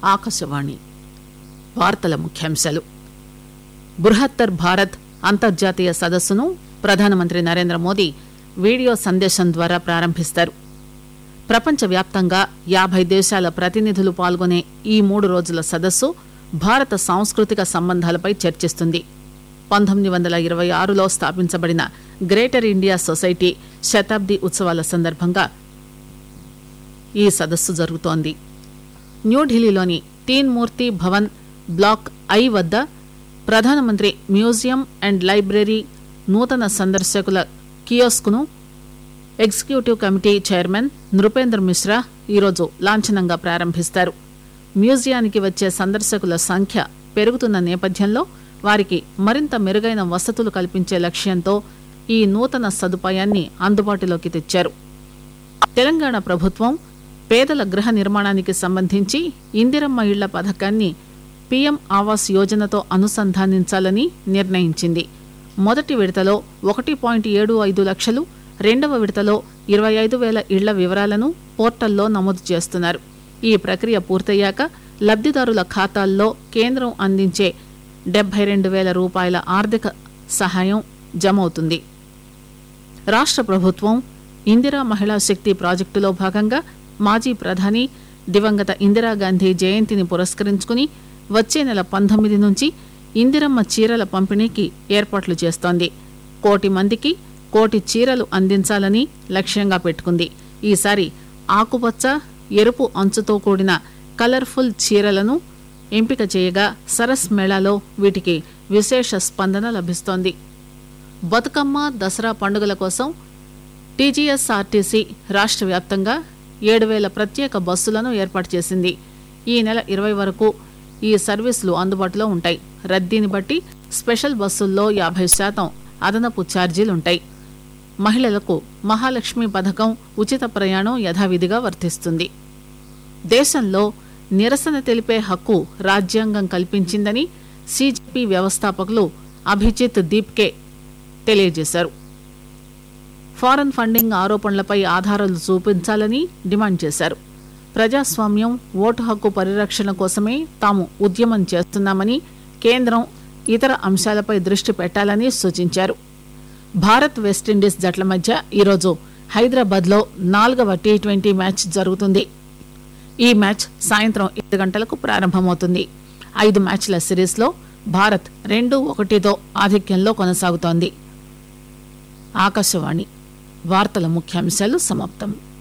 ఆకాశవాణి వార్తల ముఖ్యాంశాలు బృహత్తర్ భారత్ అంతర్జాతీయ సదస్సును ప్రధానమంత్రి నరేంద్ర మోదీ వీడియో సందేశం ద్వారా ప్రారంభిస్తారు ప్రపంచవ్యాప్తంగా యాభై దేశాల ప్రతినిధులు పాల్గొనే ఈ మూడు రోజుల సదస్సు భారత సాంస్కృతిక సంబంధాలపై చర్చిస్తుంది పంతొమ్మిది వందల ఇరవై ఆరులో స్థాపించబడిన గ్రేటర్ ఇండియా సొసైటీ శతాబ్ది ఉత్సవాల సందర్భంగా ఈ సదస్సు జరుగుతోంది న్యూఢిల్లీలోని తీన్ మూర్తి భవన్ బ్లాక్ ఐ వద్ద ప్రధానమంత్రి మ్యూజియం అండ్ లైబ్రరీ నూతన సందర్శకుల కియోస్క్ను executive committee chairman Nripender Mishra ఈరోజు లాంఛనంగా ప్రారంభిస్తారు మ్యూజియానికి వచ్చే సందర్శకుల సంఖ్య పెరుగుతున్న నేపథ్యంలో వారికి మరింత మెరుగైన వసతులు కల్పించే లక్ష్యంతో ఈ నూతన సదుపాయాన్ని అందుబాటులోకి తెచ్చారు తెలంగాణ ప్రభుత్వం పేదల గృహ నిర్మాణానికి సంబంధించి ఇందిరమ్మ ఇళ్ల పథకాన్ని పీఎం ఆవాస్ యోజనతో అనుసంధానించాలని నిర్ణయించింది మొదటి విడతలో ఒకటి పాయింట్ ఏడు ఐదు లక్షలు రెండవ విడతలో ఇరవై ఐదు వేల ఇళ్ల వివరాలను పోర్టల్లో నమోదు చేస్తున్నారు ఈ ప్రక్రియ పూర్తయ్యాక లబ్దిదారుల ఖాతాల్లో కేంద్రం అందించే డెబ్బై రెండు వేల రూపాయల ఆర్థిక సహాయం జమవుతుంది రాష్ట్ర ప్రభుత్వం ఇందిరా మహిళా శక్తి ప్రాజెక్టులో భాగంగా మాజీ ప్రధాని దివంగత ఇందిరాగాంధీ జయంతిని పురస్కరించుకుని వచ్చే నెల పంతొమ్మిది నుంచి ఇందిరమ్మ చీరల పంపిణీకి ఏర్పాట్లు చేస్తోంది కోటి మందికి కోటి చీరలు అందించాలని లక్ష్యంగా పెట్టుకుంది ఈసారి ఆకుపచ్చ ఎరుపు అంచుతో కూడిన కలర్ఫుల్ చీరలను ఎంపిక చేయగా సరస్ మేళాలో వీటికి విశేష స్పందన లభిస్తోంది బతుకమ్మ దసరా పండుగల కోసం టీజీఎస్ఆర్టీసీ రాష్ట్ర వ్యాప్తంగా ఏడు వేల ప్రత్యేక బస్సులను ఏర్పాటు చేసింది ఈ నెల ఇరవై వరకు ఈ సర్వీసులు అందుబాటులో ఉంటాయి రద్దీని బట్టి స్పెషల్ బస్సుల్లో యాభై శాతం అదనపు ఛార్జీలుంటాయి మహిళలకు మహాలక్ష్మి పథకం ఉచిత ప్రయాణం యథావిధిగా వర్తిస్తుంది దేశంలో నిరసన తెలిపే హక్కు రాజ్యాంగం కల్పించిందని సీజేపీ వ్యవస్థాపకులు అభిజిత్ దీప్కే తెలియజేశారు ఫారెన్ ఫండింగ్ ఆరోపణలపై ఆధారాలు చూపించాలని డిమాండ్ చేశారు ప్రజాస్వామ్యం ఓటు హక్కు పరిరక్షణ కోసమే తాము ఉద్యమం చేస్తున్నామని కేంద్రం ఇతర అంశాలపై దృష్టి పెట్టాలని సూచించారు భారత్ వెస్టిండీస్ జట్ల మధ్య ఈరోజు హైదరాబాద్లో నాలుగవ టీ ట్వంటీ మ్యాచ్ జరుగుతుంది ఈ మ్యాచ్ సాయంత్రం ఏడు గంటలకు ప్రారంభమవుతుంది ఐదు మ్యాచ్ల సిరీస్లో భారత్ రెండు ఒకటితో ఆధిక్యంలో కొనసాగుతోంది ఆకాశవాణి వార్తల ముఖ్యాంశాలు సమాప్తం